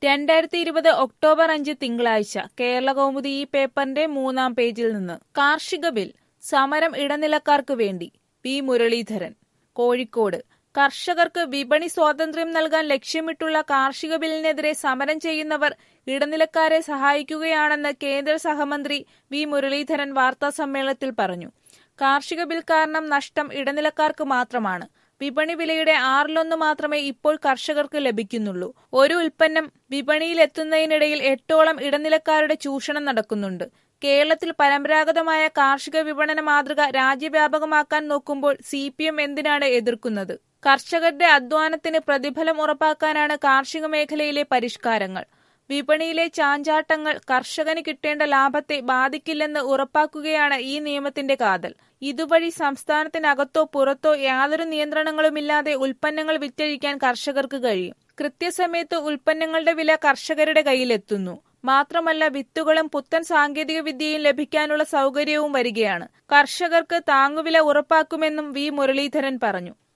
രണ്ടായിരത്തി ഇരുപത് ഒക്ടോബർ അഞ്ച് തിങ്കളാഴ്ച കേരളകൗമുദി ഈ പേപ്പറിന്റെ മൂന്നാം പേജിൽ നിന്ന് കാർഷിക ബിൽ സമരം ഇടനിലക്കാർക്ക് വേണ്ടി പി മുരളീധരൻ കോഴിക്കോട് കർഷകർക്ക് വിപണി സ്വാതന്ത്ര്യം നൽകാൻ ലക്ഷ്യമിട്ടുള്ള കാർഷിക ബില്ലിനെതിരെ സമരം ചെയ്യുന്നവർ ഇടനിലക്കാരെ സഹായിക്കുകയാണെന്ന് കേന്ദ്ര സഹമന്ത്രി വി മുരളീധരൻ വാർത്താസമ്മേളനത്തിൽ പറഞ്ഞു കാർഷിക ബിൽ കാരണം നഷ്ടം ഇടനിലക്കാർക്ക് മാത്രമാണ് വിപണി വിലയുടെ ആറിലൊന്ന് മാത്രമേ ഇപ്പോൾ കർഷകർക്ക് ലഭിക്കുന്നുള്ളൂ ഒരു ഉൽപ്പന്നം വിപണിയിലെത്തുന്നതിനിടയിൽ എട്ടോളം ഇടനിലക്കാരുടെ ചൂഷണം നടക്കുന്നുണ്ട് കേരളത്തിൽ പരമ്പരാഗതമായ കാർഷിക വിപണന മാതൃക രാജ്യവ്യാപകമാക്കാൻ നോക്കുമ്പോൾ സി പി എം എന്തിനാണ് എതിർക്കുന്നത് കർഷകരുടെ അധ്വാനത്തിന് പ്രതിഫലം ഉറപ്പാക്കാനാണ് കാർഷിക മേഖലയിലെ പരിഷ്കാരങ്ങൾ വിപണിയിലെ ചാഞ്ചാട്ടങ്ങൾ കർഷകന് കിട്ടേണ്ട ലാഭത്തെ ബാധിക്കില്ലെന്ന് ഉറപ്പാക്കുകയാണ് ഈ നിയമത്തിന്റെ കാതൽ ഇതുവഴി സംസ്ഥാനത്തിനകത്തോ പുറത്തോ യാതൊരു നിയന്ത്രണങ്ങളുമില്ലാതെ ഉൽപ്പന്നങ്ങൾ വിറ്റഴിക്കാൻ കർഷകർക്ക് കഴിയും കൃത്യസമയത്ത് ഉൽപ്പന്നങ്ങളുടെ വില കർഷകരുടെ കയ്യിലെത്തുന്നു മാത്രമല്ല വിത്തുകളും പുത്തൻ സാങ്കേതിക വിദ്യയും ലഭിക്കാനുള്ള സൗകര്യവും വരികയാണ് കർഷകർക്ക് താങ്ങുവില ഉറപ്പാക്കുമെന്നും വി മുരളീധരൻ പറഞ്ഞു